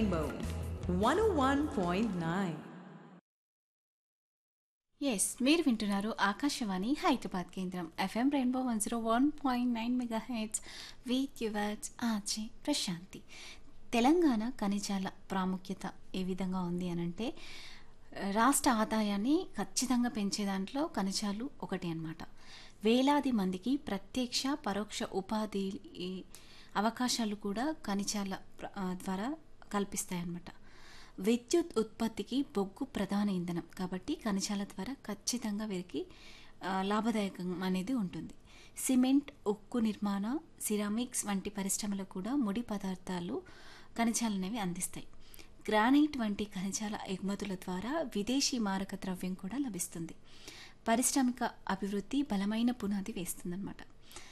Rainbow 101.9. Yes మీరు వింటున్నారు ఆకాశవాణి హైదరాబాద్ కేంద్రం FM rainbow one zero one point nine megahertz with yours ఆచే ప్రశాంతి తెలంగాణ ఖనిజాల ప్రాముఖ్యత ఏ విధంగా ఉంది అనంటే రాష్ట్ర ఆదాయాన్ని ఖచ్చితంగా పెంచే దాంట్లో ఖనిజాలు ఒకటి అన్నమాట వేలాది మందికి ప్రత్యక్ష పరోక్ష ఉపాధి ఈ అవకాశాలు కూడా ఖనిజాల ప్ర- ఆ, ద్వారా కల్పిస్తాయన్నమాట విద్యుత్ ఉత్పత్తికి బొగ్గు ప్రధాన ఇంధనం కాబట్టి ఖనిజాల ద్వారా ఖచ్చితంగా వీరికి ఆ, లాభదాయకం అనేది ఉంటుంది సిమెంట్ ఉక్కు నిర్మాణ సిరామిక్స్ వంటి పరిశ్రమలకు కూడా ముడి పదార్థాలు ఖనిజాలు అనేవి అందిస్తాయి గ్రానైట్ వంటి ఖనిజాల ఎగుమతుల ద్వారా విదేశీ మారక ద్రవ్యం కూడా లభిస్తుంది పారిశ్రామిక అభివృద్ధి బలమైన పునాది వేస్తుందన్నమాట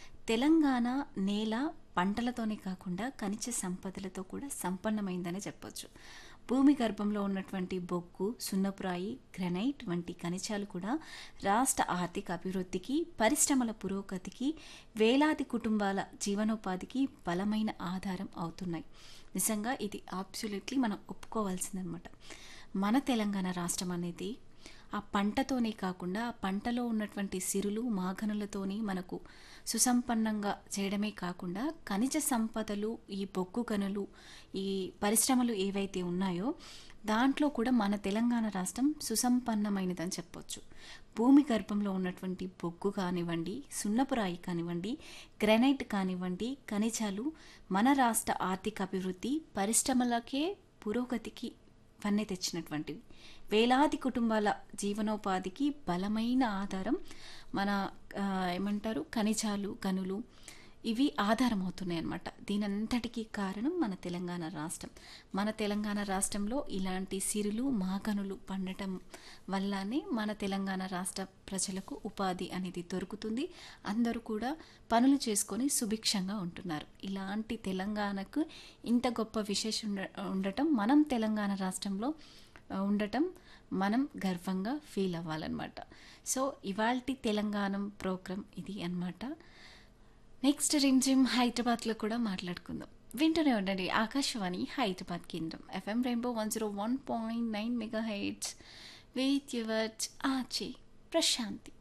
తెలంగాణ నేల పంటలతోనే కాకుండా ఖనిజ సంపదలతో కూడా సంపన్నమైందనే చెప్పొచ్చు భూమి గర్భంలో ఉన్నటువంటి బొగ్గు సున్నపురాయి గ్రనైట్ వంటి ఖనిజాలు కూడా రాష్ట్ర ఆర్థిక అభివృద్ధికి పరిశ్రమల పురోగతికి వేలాది కుటుంబాల జీవనోపాధికి బలమైన ఆధారం అవుతున్నాయి నిజంగా ఇది అబ్సల్యూట్లీ మనం ఒప్పుకోవాల్సిందనమాట మన తెలంగాణ రాష్ట్రం అనేది ఆ పంటతోనే కాకుండా ఆ పంటలో ఉన్నటువంటి సిరులు మాఘనులతోని మనకు సుసంపన్నంగా చేయడమే కాకుండా ఖనిజ సంపదలు ఈ బొగ్గు గనులు ఈ పరిశ్రమలు ఏవైతే ఉన్నాయో దాంట్లో కూడా మన తెలంగాణ రాష్ట్రం సుసంపన్నమైనదని చెప్పొచ్చు భూమి గర్భంలో ఉన్నటువంటి బొగ్గు కానివ్వండి సున్నపురాయి కానివ్వండి గ్రానైట్ కానివ్వండి ఖనిజాలు మన రాష్ట్ర ఆర్థిక అభివృద్ధి పరిశ్రమలకే పురోగతికి వన్నె తెచ్చినటువంటివి వేలాది కుటుంబాల జీవనోపాధికి బలమైన ఆధారం మన ఆ, ఏమంటారు ఖనిజాలు గనులు ఇవి ఆధారం అవుతున్నాయి అన్నమాట దీనంతటికీ కారణం మన తెలంగాణ రాష్ట్రం మన తెలంగాణ రాష్ట్రంలో ఇలాంటి సిరులు మాగనులు పండటం వల్లనే మన తెలంగాణ రాష్ట్ర ప్రజలకు ఉపాధి అనేది దొరుకుతుంది అందరూ కూడా పనులు చేసుకొని సుభిక్షంగా ఉంటున్నారు ఇలాంటి తెలంగాణకు ఇంత గొప్ప విశేషం ఉండ ఉండటం మనం తెలంగాణ రాష్ట్రంలో ఆ, ఉండటం మనం గర్వంగా ఫీల్ అవ్వాలన్నమాట సో ఇవాల్టి తెలంగాణ ప్రోగ్రామ్ ఇది అన్నమాట నెక్స్ట్ రిమ్జిమ్ హైదరాబాద్లో కూడా మాట్లాడుకుందాం వింటూనే ఉండండి ఆకాశవాణి హైదరాబాద్ కేంద్రం FM rainbow one zero one point nine megahertz with yours ఆచే ప్రశాంతి